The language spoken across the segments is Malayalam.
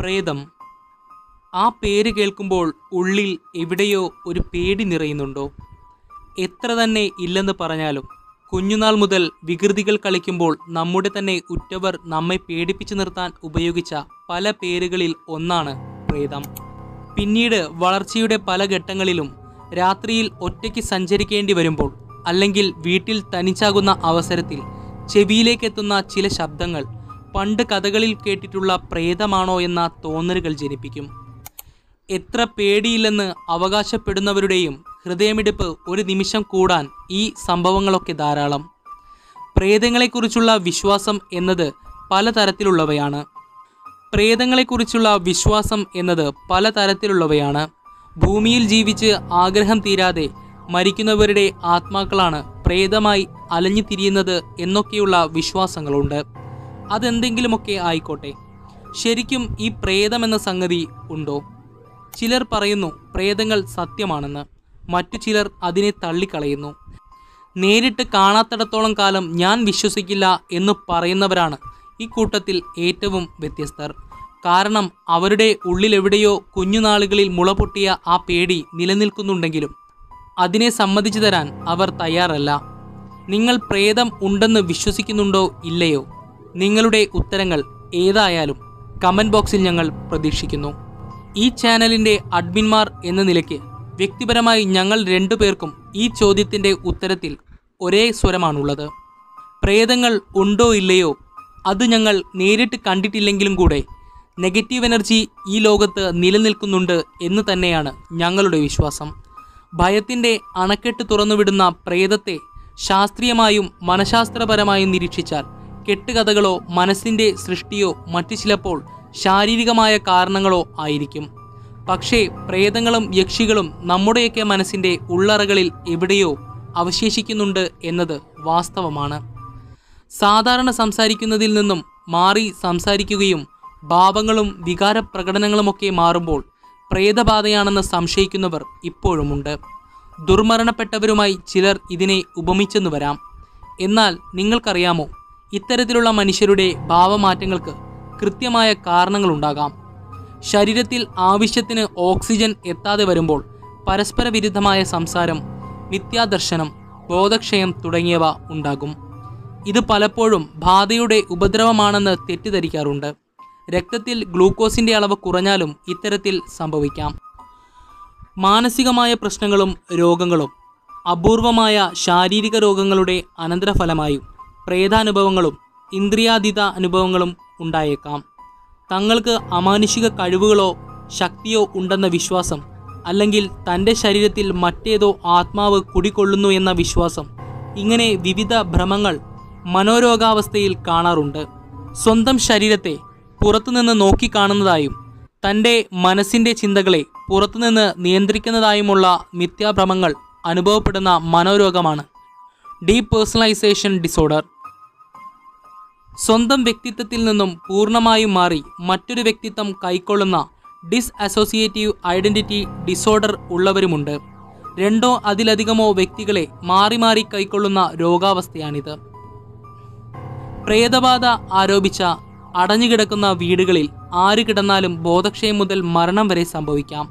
പ്രേതം ആ പേര് കേൾക്കുമ്പോൾ ഉള്ളിൽ എവിടെയോ ഒരു പേടി നിറയുന്നുണ്ടോ എത്ര തന്നെ ഇല്ലെന്ന് പറഞ്ഞാലും കുഞ്ഞുനാൾ മുതൽ വികൃതികൾ കളിക്കുമ്പോൾ നമ്മുടെ തന്നെ ഉറ്റവർ നമ്മെ പേടിപ്പിച്ചു നിർത്താൻ ഉപയോഗിച്ച പല പേരുകളിൽ ഒന്നാണ് പ്രേതം പിന്നീട് വളർച്ചയുടെ പല ഘട്ടങ്ങളിലും രാത്രിയിൽ ഒറ്റയ്ക്ക് സഞ്ചരിക്കേണ്ടി വരുമ്പോൾ അല്ലെങ്കിൽ വീട്ടിൽ തനിച്ചാകുന്ന അവസരത്തിൽ ചെവിയിലേക്കെത്തുന്ന ചില ശബ്ദങ്ങൾ പണ്ട് കഥകളിൽ കേട്ടിട്ടുള്ള പ്രേതമാണോ എന്ന തോന്നലുകൾ ജനിപ്പിക്കും എത്ര പേടിയില്ലെന്ന് അവകാശപ്പെടുന്നവരുടെയും ഹൃദയമിടിപ്പ് ഒരു നിമിഷം കൂടാൻ ഈ സംഭവങ്ങളൊക്കെ ധാരാളം പ്രേതങ്ങളെക്കുറിച്ചുള്ള വിശ്വാസം എന്നത് പലതരത്തിലുള്ളവയാണ് പ്രേതങ്ങളെക്കുറിച്ചുള്ള വിശ്വാസം എന്നത് പലതരത്തിലുള്ളവയാണ് ഭൂമിയിൽ ജീവിച്ച് ആഗ്രഹം തീരാതെ മരിക്കുന്നവരുടെ ആത്മാക്കളാണ് പ്രേതമായി അലഞ്ഞു തിരിയുന്നത് എന്നൊക്കെയുള്ള വിശ്വാസങ്ങളുണ്ട് അതെന്തെങ്കിലുമൊക്കെ ആയിക്കോട്ടെ ശരിക്കും ഈ പ്രേതമെന്ന സംഗതി ഉണ്ടോ ചിലർ പറയുന്നു പ്രേതങ്ങൾ സത്യമാണെന്ന് മറ്റു ചിലർ അതിനെ തള്ളിക്കളയുന്നു നേരിട്ട് കാണാത്തിടത്തോളം കാലം ഞാൻ വിശ്വസിക്കില്ല എന്ന് പറയുന്നവരാണ് ഈ കൂട്ടത്തിൽ ഏറ്റവും വ്യത്യസ്തർ കാരണം അവരുടെ ഉള്ളിലെവിടെയോ കുഞ്ഞുനാളുകളിൽ മുളപൊട്ടിയ ആ പേടി നിലനിൽക്കുന്നുണ്ടെങ്കിലും അതിനെ സമ്മതിച്ചു തരാൻ അവർ തയ്യാറല്ല നിങ്ങൾ പ്രേതം ഉണ്ടെന്ന് വിശ്വസിക്കുന്നുണ്ടോ ഇല്ലയോ നിങ്ങളുടെ ഉത്തരങ്ങൾ ഏതായാലും കമൻറ്റ് ബോക്സിൽ ഞങ്ങൾ പ്രതീക്ഷിക്കുന്നു ഈ ചാനലിൻ്റെ അഡ്മിന്മാർ എന്ന നിലയ്ക്ക് വ്യക്തിപരമായി ഞങ്ങൾ രണ്ടുപേർക്കും ഈ ചോദ്യത്തിൻ്റെ ഉത്തരത്തിൽ ഒരേ സ്വരമാണുള്ളത് പ്രേതങ്ങൾ ഉണ്ടോ ഇല്ലയോ അത് ഞങ്ങൾ നേരിട്ട് കണ്ടിട്ടില്ലെങ്കിലും കൂടെ നെഗറ്റീവ് എനർജി ഈ ലോകത്ത് നിലനിൽക്കുന്നുണ്ട് എന്ന് തന്നെയാണ് ഞങ്ങളുടെ വിശ്വാസം ഭയത്തിൻ്റെ അണക്കെട്ട് തുറന്നുവിടുന്ന പ്രേതത്തെ ശാസ്ത്രീയമായും മനഃശാസ്ത്രപരമായും നിരീക്ഷിച്ചാൽ കെട്ടുകഥകളോ മനസ്സിൻ്റെ സൃഷ്ടിയോ മറ്റു ചിലപ്പോൾ ശാരീരികമായ കാരണങ്ങളോ ആയിരിക്കും പക്ഷേ പ്രേതങ്ങളും യക്ഷികളും നമ്മുടെയൊക്കെ മനസ്സിൻ്റെ ഉള്ളറകളിൽ എവിടെയോ അവശേഷിക്കുന്നുണ്ട് എന്നത് വാസ്തവമാണ് സാധാരണ സംസാരിക്കുന്നതിൽ നിന്നും മാറി സംസാരിക്കുകയും ഭാവങ്ങളും വികാരപ്രകടനങ്ങളുമൊക്കെ മാറുമ്പോൾ പ്രേതബാധയാണെന്ന് സംശയിക്കുന്നവർ ഇപ്പോഴുമുണ്ട് ദുർമരണപ്പെട്ടവരുമായി ചിലർ ഇതിനെ ഉപമിച്ചെന്നു വരാം എന്നാൽ നിങ്ങൾക്കറിയാമോ ഇത്തരത്തിലുള്ള മനുഷ്യരുടെ ഭാവമാറ്റങ്ങൾക്ക് കൃത്യമായ കാരണങ്ങളുണ്ടാകാം ശരീരത്തിൽ ആവശ്യത്തിന് ഓക്സിജൻ എത്താതെ വരുമ്പോൾ പരസ്പര വിരുദ്ധമായ സംസാരം മിഥ്യാദർശനം ബോധക്ഷയം തുടങ്ങിയവ ഉണ്ടാകും ഇത് പലപ്പോഴും ബാധയുടെ ഉപദ്രവമാണെന്ന് തെറ്റിദ്ധരിക്കാറുണ്ട് രക്തത്തിൽ ഗ്ലൂക്കോസിൻ്റെ അളവ് കുറഞ്ഞാലും ഇത്തരത്തിൽ സംഭവിക്കാം മാനസികമായ പ്രശ്നങ്ങളും രോഗങ്ങളും അപൂർവമായ ശാരീരിക രോഗങ്ങളുടെ അനന്തരഫലമായും പ്രേതാനുഭവങ്ങളും ഇന്ദ്രിയാതീത അനുഭവങ്ങളും ഉണ്ടായേക്കാം തങ്ങൾക്ക് അമാനുഷിക കഴിവുകളോ ശക്തിയോ ഉണ്ടെന്ന വിശ്വാസം അല്ലെങ്കിൽ തൻ്റെ ശരീരത്തിൽ മറ്റേതോ ആത്മാവ് കുടികൊള്ളുന്നു എന്ന വിശ്വാസം ഇങ്ങനെ വിവിധ ഭ്രമങ്ങൾ മനോരോഗാവസ്ഥയിൽ കാണാറുണ്ട് സ്വന്തം ശരീരത്തെ പുറത്തുനിന്ന് നോക്കിക്കാണുന്നതായും തൻ്റെ മനസ്സിൻ്റെ ചിന്തകളെ പുറത്തുനിന്ന് നിയന്ത്രിക്കുന്നതായുമുള്ള മിഥ്യാഭ്രമങ്ങൾ അനുഭവപ്പെടുന്ന മനോരോഗമാണ് ഡീപേഴ്സണലൈസേഷൻ ഡിസോർഡർ സ്വന്തം വ്യക്തിത്വത്തിൽ നിന്നും പൂർണ്ണമായും മാറി മറ്റൊരു വ്യക്തിത്വം കൈക്കൊള്ളുന്ന ഡിസ് അസോസിയേറ്റീവ് ഐഡന്റിറ്റി ഡിസോർഡർ ഉള്ളവരുമുണ്ട് രണ്ടോ അതിലധികമോ വ്യക്തികളെ മാറി മാറി കൈക്കൊള്ളുന്ന രോഗാവസ്ഥയാണിത് പ്രേതബാധ ആരോപിച്ച അടഞ്ഞുകിടക്കുന്ന വീടുകളിൽ ആര് കിടന്നാലും ബോധക്ഷയം മുതൽ മരണം വരെ സംഭവിക്കാം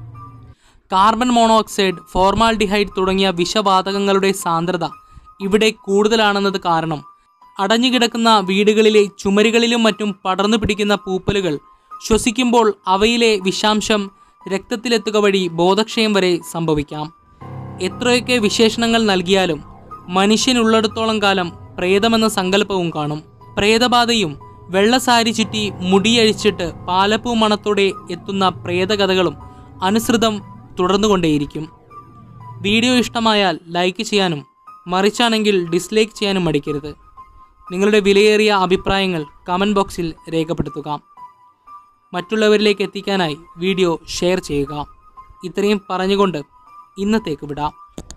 കാർബൺ മോണോക്സൈഡ് ഫോർമാൽഡിഹൈഡ് തുടങ്ങിയ വിഷവാതകങ്ങളുടെ സാന്ദ്രത ഇവിടെ കൂടുതലാണെന്നത് കാരണം അടഞ്ഞുകിടക്കുന്ന വീടുകളിലെ ചുമരുകളിലും മറ്റും പടർന്നു പിടിക്കുന്ന പൂപ്പലുകൾ ശ്വസിക്കുമ്പോൾ അവയിലെ വിഷാംശം രക്തത്തിലെത്തുക വഴി ബോധക്ഷയം വരെ സംഭവിക്കാം എത്രയൊക്കെ വിശേഷണങ്ങൾ നൽകിയാലും മനുഷ്യനുള്ളിടത്തോളം കാലം പ്രേതമെന്ന സങ്കല്പവും കാണും പ്രേതബാധയും വെള്ളസാരി ചുറ്റി മുടിയഴിച്ചിട്ട് പാലപ്പൂ മണത്തോടെ എത്തുന്ന പ്രേതകഥകളും അനുസൃതം തുടർന്നുകൊണ്ടേയിരിക്കും വീഡിയോ ഇഷ്ടമായാൽ ലൈക്ക് ചെയ്യാനും മറിച്ചാണെങ്കിൽ ഡിസ്ലൈക്ക് ചെയ്യാനും മടിക്കരുത് നിങ്ങളുടെ വിലയേറിയ അഭിപ്രായങ്ങൾ കമൻറ്റ് ബോക്സിൽ രേഖപ്പെടുത്തുക മറ്റുള്ളവരിലേക്ക് എത്തിക്കാനായി വീഡിയോ ഷെയർ ചെയ്യുക ഇത്രയും പറഞ്ഞുകൊണ്ട് ഇന്നത്തേക്ക് വിടാം